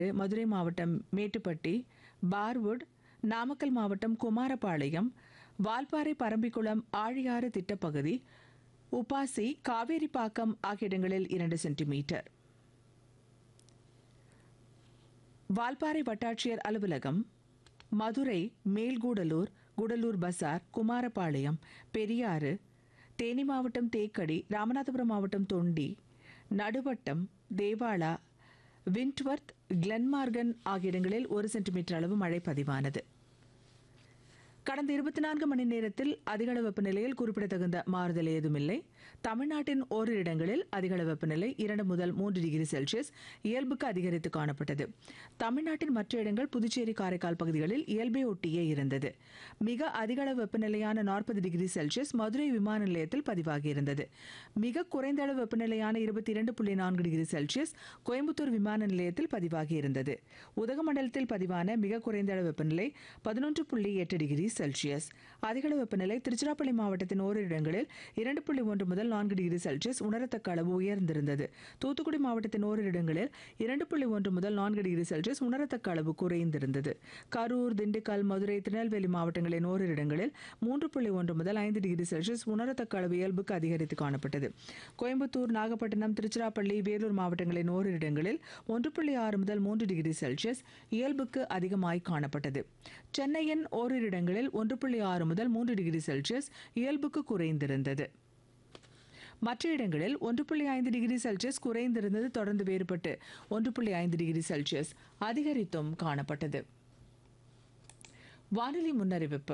மதுரை மாவட்டம் மேட்டுப்பட்டி பார்வுட் நாமக்கல் மாவட்டம் குமாரபாளையம் வால்பாறை பரம்பிக்குளம் ஆழியாறு திட்டப்பகுதி உப்பாசி காவேரிப்பாக்கம் ஆகிய இடங்களில் இரண்டு சென்டிமீட்டர் வால்பாறை வட்டாட்சியர் அலுவலகம் மதுரை மேல்கூடலூர் கூடலூர் பசார் குமாரபாளையம் பெரியாறு தேனி மாவட்டம் தேக்கடி ராமநாதபுரம் மாவட்டம் தொண்டி நடுவட்டம் தேவாலா விண்ட்வர்த் கிளன்மார்கன் ஆகிய இடங்களில் ஒரு சென்டிமீட்டர் அளவு மழை பதிவானது கடந்த இருபத்தி நான்கு மணி நேரத்தில் அதிகளவு வெப்பநிலையில் குறிப்பிடத்தகுந்த மாறுதல் ஏதுமில்லை தமிழ்நாட்டின் ஓரிரு இடங்களில் அதிகளவு வெப்பநிலை இரண்டு முதல் மூன்று டிகிரி செல்சியஸ் இயல்புக்கு அதிகரித்து காணப்பட்டது தமிழ்நாட்டின் மற்ற இடங்கள் புதுச்சேரி காரைக்கால் பகுதிகளில் இயல்பை ஒட்டியே இருந்தது மிக அதிகளவு வெப்பநிலையான நாற்பது டிகிரி செல்சியஸ் மதுரை விமான நிலையத்தில் பதிவாகியிருந்தது மிக குறைந்த அளவு வெப்பநிலையான இருபத்தி இரண்டு புள்ளி நான்கு டிகிரி செல்சியஸ் கோயம்புத்தூர் விமான நிலையத்தில் பதிவாகியிருந்தது உதகமண்டலத்தில் பதிவான மிக குறைந்த அளவு வெப்பநிலை பதினொன்று புள்ளி எட்டு டிகிரி செல்சியஸ் அதிகளவு வெப்பநிலை திருச்சிராப்பள்ளி மாவட்டத்தின் ஓரிரு இடங்களில் இரண்டு புள்ளி ஒன்று முதல் நான்கு டிகிரி செல்சியஸ் உணரத்தக்க அளவு உயர்ந்திருந்தது தூத்துக்குடி மாவட்டத்தின் ஓரிரு இடங்களில் இரண்டு புள்ளி ஒன்று முதல் நான்கு டிகிரி செல்சியஸ் உணரத்தக்க அளவு குறைந்திருந்தது கரூர் திண்டுக்கல் மதுரை திருநெல்வேலி மாவட்டங்களின் ஓரிரு இடங்களில் மூன்று புள்ளி ஒன்று முதல் ஐந்து டிகிரி செல்சியஸ் உணரத்தக்க அளவு இயல்புக்கு அதிகரித்து காணப்பட்டது கோயம்புத்தூர் நாகப்பட்டினம் திருச்சிராப்பள்ளி வேலூர் மாவட்டங்களின் ஓரிரு இடங்களில் ஒன்று புள்ளி ஆறு முதல் மூன்று டிகிரி செல்சியஸ் இயல்புக்கு அதிகமாய் காணப்பட்டது சென்னையின் ஓரிரு இடங்களில் ஒன்று புள்ளி ஆறு முதல் மூன்று டிகிரி செல்சியஸ் இயல்புக்கு குறைந்திருந்தது மற்ற இடங்களில் ஒன்று புள்ளி ஐந்து டிகிரி செல்சியஸ் குறைந்திருந்தது தொடர்ந்து வேறுபட்டு ஒன்று புள்ளி ஐந்து டிகிரி செல்சியஸ் அதிகரித்தும் காணப்பட்டது வானிலை முன்னறிவிப்பு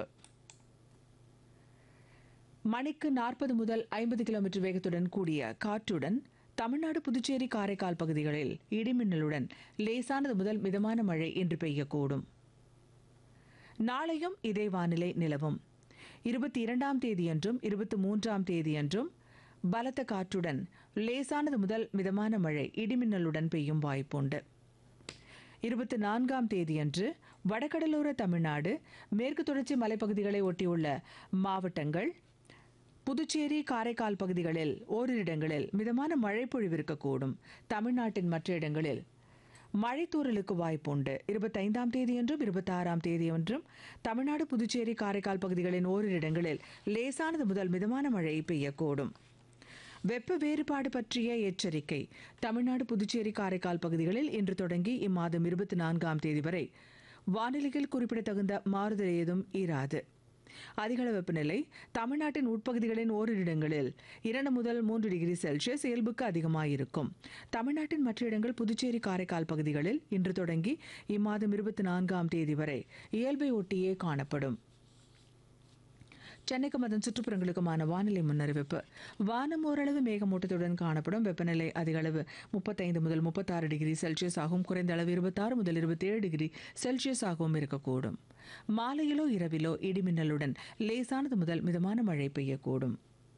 மணிக்கு நாற்பது முதல் ஐம்பது கிலோமீட்டர் வேகத்துடன் கூடிய காற்றுடன் தமிழ்நாடு புதுச்சேரி காரைக்கால் பகுதிகளில் இடிமின்னலுடன் லேசானது முதல் மிதமான மழை இன்று பெய்யக்கூடும் நாளையும் இதே வானிலை நிலவும் இருபத்தி இரண்டாம் தேதியன்றும் இருபத்தி மூன்றாம் தேதியன்றும் பலத்த காற்றுடன் லேசானது முதல் மிதமான மழை இடிமின்னலுடன் பெய்யும் வாய்ப்புண்டு இருபத்தி நான்காம் தேதியன்று வடகடலோர தமிழ்நாடு மேற்கு தொடர்ச்சி மலைப்பகுதிகளை ஒட்டியுள்ள மாவட்டங்கள் புதுச்சேரி காரைக்கால் பகுதிகளில் ஓரிரு இடங்களில் மிதமான மழை பொழிவிருக்கக்கூடும் தமிழ்நாட்டின் மற்ற இடங்களில் மழை தூறலுக்கு வாய்ப்புண்டு இருபத்தைந்தாம் தேதியன்றும் இருபத்தாறாம் தேதியன்றும் தமிழ்நாடு புதுச்சேரி காரைக்கால் பகுதிகளின் ஓரிரு இடங்களில் லேசானது முதல் மிதமான மழை பெய்யக்கூடும் வெப்ப வேறுபாடு பற்றிய எச்சரிக்கை தமிழ்நாடு புதுச்சேரி காரைக்கால் பகுதிகளில் இன்று தொடங்கி இம்மாதம் இருபத்தி நான்காம் தேதி வரை வானிலையில் குறிப்பிடத்தகுந்த மாறுதல் ஏதும் இராது அதிகள வெப்பநிலை தமிழ்நாட்டின் உட்பகுதிகளின் ஓரிரு இடங்களில் இரண்டு முதல் மூன்று டிகிரி செல்சியஸ் இயல்புக்கு அதிகமாயிருக்கும் தமிழ்நாட்டின் மற்ற இடங்கள் புதுச்சேரி காரைக்கால் பகுதிகளில் இன்று தொடங்கி இம்மாதம் இருபத்தி நான்காம் தேதி வரை இயல்பை ஒட்டியே காணப்படும் சென்னைக்கும் அதன் சுற்றுப்புறங்களுக்குமான வானிலை முன்னறிவிப்பு வானம் ஓரளவு மேகமூட்டத்துடன் காணப்படும் வெப்பநிலை அதிக அளவு முப்பத்தைந்து முதல் முப்பத்தாறு டிகிரி செல்சியஸ் ஆகும் குறைந்த அளவு இருபத்தாறு முதல் இருபத்தேழு டிகிரி செல்சியஸ் ஆகவும் இருக்கக்கூடும் மாலையிலோ இரவிலோ இடிமின்னலுடன் லேசானது முதல் மிதமான மழை பெய்யக்கூடும்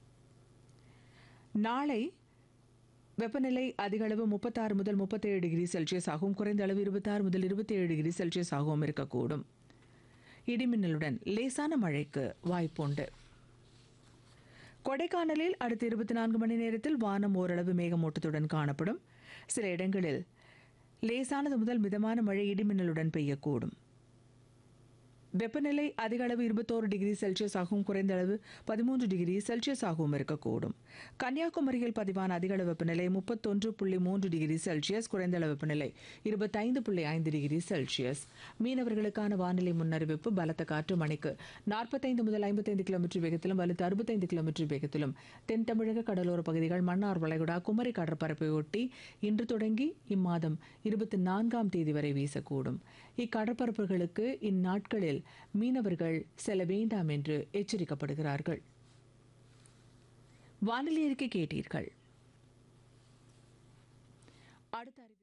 நாளை வெப்பநிலை அதிக அளவு முப்பத்தாறு முதல் முப்பத்தேழு டிகிரி செல்சியஸ் ஆகும் குறைந்த அளவு இருபத்தாறு முதல் இருபத்தேழு டிகிரி செல்சியஸ் ஆகவும் இருக்கக்கூடும் இடிமின்னலுடன் லேசான மழைக்கு வாய்ப்புண்டு கொடைக்கானலில் அடுத்த இருபத்தி நான்கு மணி நேரத்தில் வானம் ஓரளவு மேகமூட்டத்துடன் காணப்படும் சில இடங்களில் லேசானது முதல் மிதமான மழை இடிமின்னலுடன் பெய்யக்கூடும் வெப்பநிலை அதிக அளவு இருபத்தோரு டிகிரி செல்சியஸ் ஆகவும் குறைந்த அளவு பதிமூன்று டிகிரி செல்சியஸ் ஆகவும் இருக்கக்கூடும் கன்னியாகுமரியில் பதிவான அதிக அளவு வெப்பநிலை முப்பத்தொன்று புள்ளி மூன்று டிகிரி செல்சியஸ் குறைந்த அளவு வெப்பநிலை இருபத்தைந்து புள்ளி ஐந்து டிகிரி செல்சியஸ் மீனவர்களுக்கான வானிலை முன்னறிவிப்பு பலத்த காற்று மணிக்கு நாற்பத்தைந்து முதல் ஐம்பத்தைந்து கிலோமீட்டர் வேகத்திலும் வலுத்து அறுபத்தைந்து கிலோமீட்டர் வேகத்திலும் தென் தமிழக கடலோர பகுதிகள் மன்னார் வளைகுடா குமரி கடற்பரப்பை ஒட்டி இன்று தொடங்கி இம்மாதம் இருபத்தி நான்காம் தேதி வரை வீசக்கூடும் இக்கடற்பரப்புகளுக்கு இந்நாட்களில் மீனவர்கள் செல்ல வேண்டாம் என்று எச்சரிக்கப்படுகிறார்கள் வானிலை அறிக்கை கேட்டீர்கள் அடுத்த அறி-